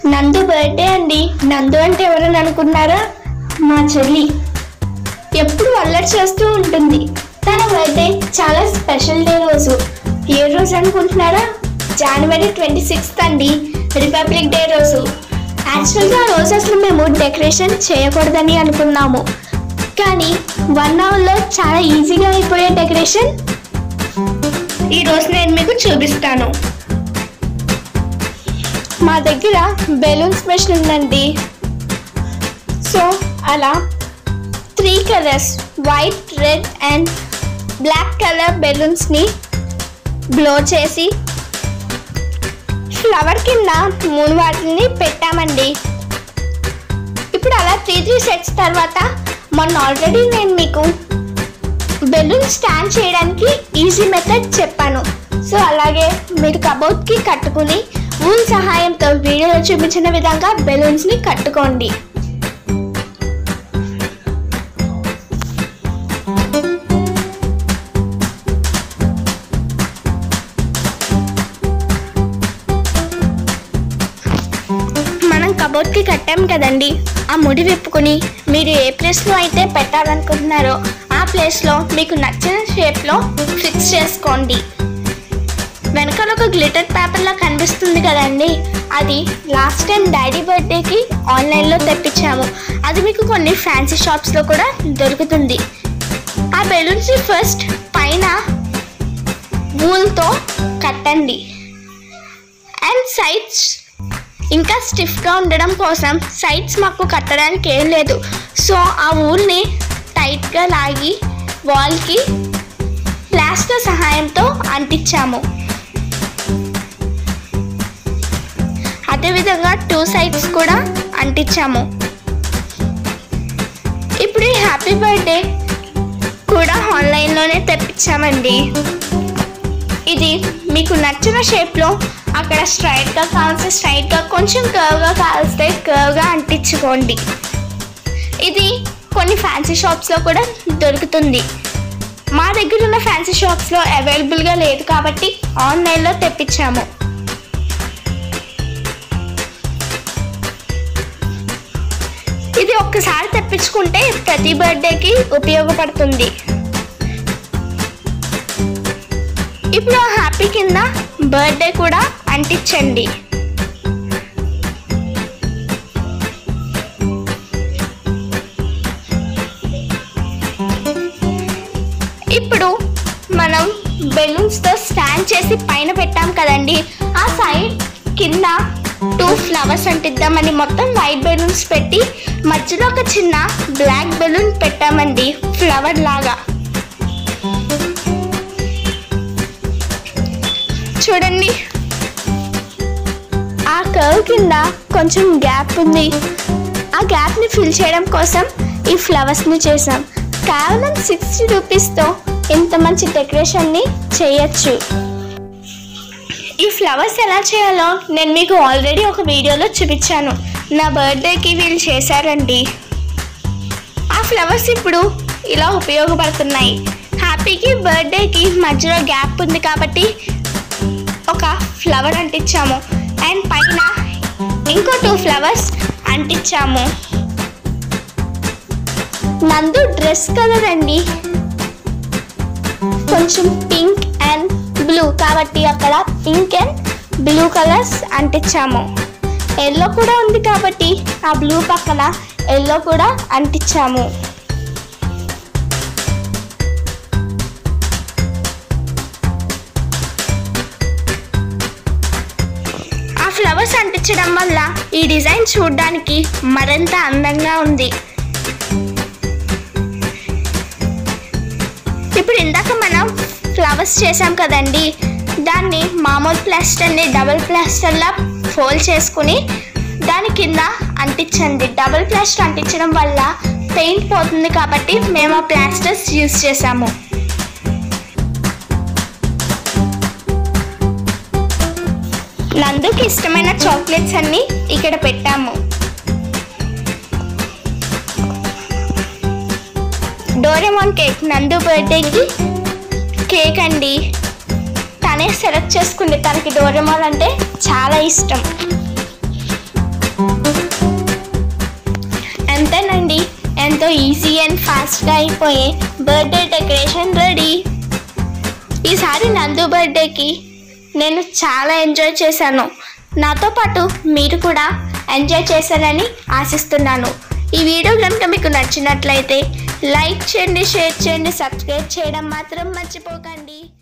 నందు బర్త్డే అండి నందు అంటే ఎవరని అనుకున్నారా మా చెల్లి ఎప్పుడు అల్లరి చేస్తూ ఉంటుంది తన బర్త్డే చాలా స్పెషల్ డే రోజు ఏ రోజు అనుకుంటున్నారా జనవరి ట్వంటీ సిక్స్త్ అండి రిపబ్లిక్ డే రోజు యాక్చువల్గా ఆ రోజు అసలు మేము డెకరేషన్ చేయకూడదని అనుకున్నాము కానీ వన్ అవర్లో చాలా ఈజీగా అయిపోయే డెకరేషన్ ఈ రోజు నేను మీకు చూపిస్తాను మా దగ్గర బెలూన్స్ మెషిన్ ఉందండి సో అలా three colours white red and black colour బెలూన్స్ని బ్లో చేసి ఫ్లవర్ కింద మూడు వాటిని పెట్టామండి ఇప్పుడు అలా త్రీ త్రీ సెట్స్ తర్వాత మొన్న ఆల్రెడీ నేను మీకు బెలూన్ స్టాండ్ చేయడానికి ఈజీ మెథడ్ చెప్పాను సో అలాగే మీరు కబోర్డ్కి కట్టుకుని ఊల్ సహాయంతో వీడియోలో చూపించిన విధంగా బెలూన్స్ని కట్టుకోండి మనం కబోర్డ్కి కట్టాం కదండి ఆ ముడి విప్పుకొని మీరు ఏ ప్లేస్లో అయితే పెట్టాలనుకుంటున్నారో ఆ ప్లేస్లో మీకు నచ్చిన షేప్లో ఫిక్స్ చేసుకోండి వెనకాల ఒక గ్లిటర్ పేపర్లా కనిపిస్తుంది కదండి అది లాస్ట్ టైం డాడీ బర్త్డేకి ఆన్లైన్లో తెప్పించాము అది మీకు కొన్ని ఫ్యాన్సీ షాప్స్లో కూడా దొరుకుతుంది ఆ బెలూన్స్ని ఫస్ట్ పైన వూల్తో కట్టండి అండ్ సైడ్స్ ఇంకా స్టిఫ్గా ఉండడం కోసం సైడ్స్ మాకు కట్టడానికి ఏం లేదు సో ఆ ఊల్ని టైట్గా లాగి వాల్కి ప్లాస్టర్ సహాయంతో అంటించాము అదేవిధంగా టూ సైడ్స్ కూడా అంటించాము ఇప్పుడు ఈ హ్యాపీ బర్త్డే కూడా ఆన్లైన్లోనే తెప్పించామండి ఇది మీకు నచ్చిన షేప్లో అక్కడ స్ట్రైట్గా కావాల్సి స్ట్రైట్గా కొంచెం కర్వ్గా కావాల్స్తే కర్వ్గా అంటించుకోండి ఇది కొన్ని ఫ్యాన్సీ షాప్స్లో కూడా దొరుకుతుంది మా దగ్గర ఉన్న ఫ్యాన్సీ షాప్స్లో అవైలబుల్గా లేదు కాబట్టి ఆన్లైన్లో తెప్పించాము ఇది ఒక్కసారి తెప్పించుకుంటే ప్రతి బర్త్డేకి ఉపయోగపడుతుంది ఇప్పుడు ఆ హ్యాపీ కింద బర్త్డే కూడా అంటించండి ఇప్పుడు మనం బెలూన్స్తో స్టాండ్ చేసి పైన పెట్టాం కదండి ఆ సైడ్ కింద టూ ఫ్లవర్స్ అంటిద్దామని మొత్తం వైట్ బెలూన్స్ పెట్టి మధ్యలో ఒక చిన్న బ్లాక్ బెలూన్ పెట్టామండి ఫ్లవర్ లాగా చూడండి ఆ కర్వ్ కింద కొంచెం గ్యాప్ ఉంది ఆ గ్యాప్ని ఫిల్ చేయడం కోసం ఈ ఫ్లవర్స్ని చేసాం కేవలం సిక్స్టీ రూపీస్తో ఇంత మంచి డెకరేషన్ని చేయొచ్చు ఈ ఫ్లవర్స్ ఎలా చేయాలో నేను మీకు ఆల్రెడీ ఒక వీడియోలో చూపించాను నా బర్త్డేకి వీళ్ళు చేశారండి ఆ ఫ్లవర్స్ ఇప్పుడు ఇలా ఉపయోగపడుతున్నాయి హ్యాపీకి బర్త్డేకి మధ్యలో గ్యాప్ ఉంది కాబట్టి ఒక ఫ్లవర్ అంటించాము అండ్ పైన ఇంకో టూ ఫ్లవర్స్ అంటించాము నందు డ్రెస్ కలర్ అండి కొంచెం పింక్ అండ్ బ్లూ కాబట్టి అక్కడ పింక్ అండ్ బ్లూ కలర్స్ అంటించాము ఎల్లో కూడా ఉంది కాబట్టి ఆ బ్లూ పక్కన ఎల్లో కూడా అంటించాము ఆ ఫ్లవర్స్ అంటించడం వల్ల ఈ డిజైన్ చూడడానికి మరింత అందంగా ఉంది ఇప్పుడు ఇందాక మనం ఫ్లవర్స్ చేసాం కదండి దాన్ని మామూలు ప్లాస్టర్ని డబుల్ ప్లాస్టర్లా ఫోల్డ్ చేసుకుని దాని కింద అంటించండి డబుల్ ప్లాస్టర్ అంటించడం వల్ల పెయింట్ పోతుంది కాబట్టి మేము ఆ ప్లాస్టర్స్ యూస్ చేసాము నందుకి ఇష్టమైన చాక్లెట్స్ అన్ని ఇక్కడ పెట్టాము డోరెమాన్ కేక్ నందు బర్త్డేకి కేక్ అండి తనే సెలెక్ట్ చేసుకుంది తనకి డోరెమాన్ అంటే చాలా ఇష్టం ఫాస్ట్గా అయిపోయే బర్త్డే డెకరేషన్ రెడీ ఈసారి నందు బర్త్డేకి నేను చాలా ఎంజాయ్ చేశాను నాతో పాటు మీరు కూడా ఎంజాయ్ చేశారని ఆశిస్తున్నాను ఈ వీడియో కనుక మీకు నచ్చినట్లయితే లైక్ చేయండి షేర్ చేయండి సబ్స్క్రైబ్ చేయడం మాత్రం మర్చిపోకండి